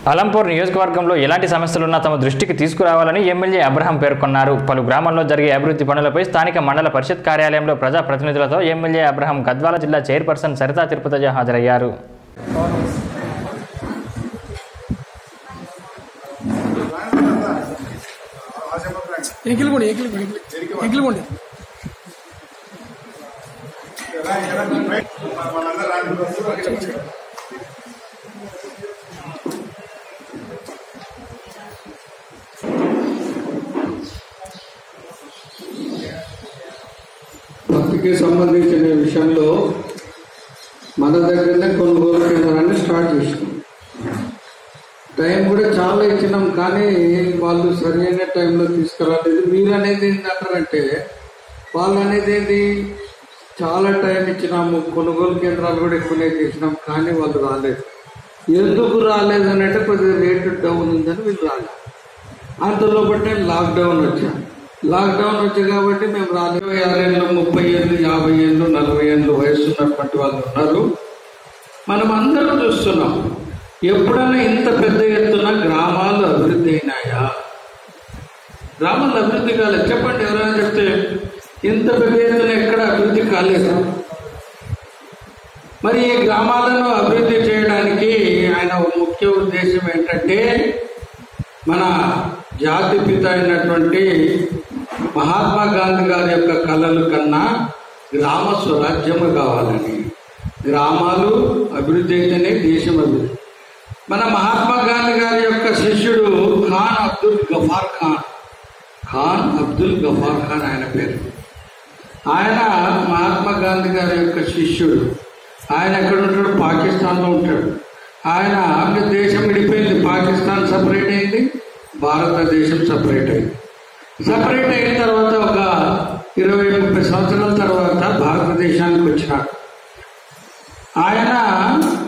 అలంపూర్ నియోజకవర్గంలో ఎలాంటి సమస్యలున్నా తమ దృష్టికి తీసుకురావాలని ఎమ్మెల్యే అబ్రహం పేర్కొన్నారు పలు గ్రామాల్లో జరిగే అభివృద్ధి పనులపై స్థానిక మండల పరిషత్ కార్యాలయంలో ప్రజాప్రతినిధులతో ఎమ్మెల్యే అబ్రహం గద్వాల జిల్లా చైర్పర్సన్ సరితా తిరుపతజ హాజరయ్యారు ఎగిలిపోండి ఎగిలిపోండి ఎగిలిపోండి పత్తికి సంబంధించిన విషయంలో మన దగ్గరనే కొనుగోలు కేంద్రాన్ని స్టార్ట్ చేసినాం టైం కూడా చాలా ఇచ్చినాం కానీ వాళ్ళు సరైన టైంలో తీసుకురాలేదు మీరు అనేది ఏంటంటారంటే వాళ్ళు అనేది ఏంటి చాలా టైం ఇచ్చినాము కొనుగోలు కేంద్రాలు కూడా ఎక్కువనే చేసినాం కానీ వాళ్ళు రాలేదు ఎందుకు రాలేదు అని అంటే కొద్దిగా రేటు డౌన్ ఉందని వీళ్ళు రాలేదు అంతలో బట్టి లాక్డౌన్ వచ్చాను లాక్డౌన్ వచ్చి కాబట్టి మేము రాలేదు ఇరవై ఆరేళ్ళు ముప్పై ఏళ్ళు యాభై ఏళ్ళు నలభై ఏళ్ళు వయసు ఉన్నటువంటి వాళ్ళు ఉన్నారు మనం అందరం చూస్తున్నాం ఎప్పుడైనా ఇంత పెద్ద ఎత్తున గ్రామాలు అభివృద్ధి అయినాయా గ్రామాలు అభివృద్ధి కాలేదు చెప్పండి ఎవరైనా చెప్తే ఇంత పెద్ద ఎత్తున ఎక్కడ అభివృద్ధి కాలేదు మరి ఈ గ్రామాలను అభివృద్ధి చేయడానికి ఆయన ఒక ముఖ్య ఉద్దేశం ఏంటంటే మన జాతి పిత అయినటువంటి మహాత్మా గాంధీ గారి యొక్క కళలు కన్నా గ్రామ స్వరాజ్యము కావాలని గ్రామాలు అభివృద్ధి అయితేనే దేశం అభివృద్ధి మన మహాత్మా గాంధీ గారి యొక్క శిష్యుడు ఖాన్ అబ్దుల్ గఫార్ ఖాన్ ఖాన్ అబ్దుల్ గఫార్ ఖాన్ ఆయన పేరు ఆయన మహాత్మా గాంధీ గారి యొక్క శిష్యుడు ఆయన ఎక్కడ ఉంటాడు పాకిస్తాన్లో ఉంటాడు ఆయన అంటే దేశం విడిపోయింది పాకిస్తాన్ సపరేట్ అయింది భారతదేశం సపరేట్ అయింది సపరేట్ అయిన తర్వాత ఒక ఇరవై ముప్పై సంవత్సరాల తర్వాత భారతదేశానికి వచ్చినాడు ఆయన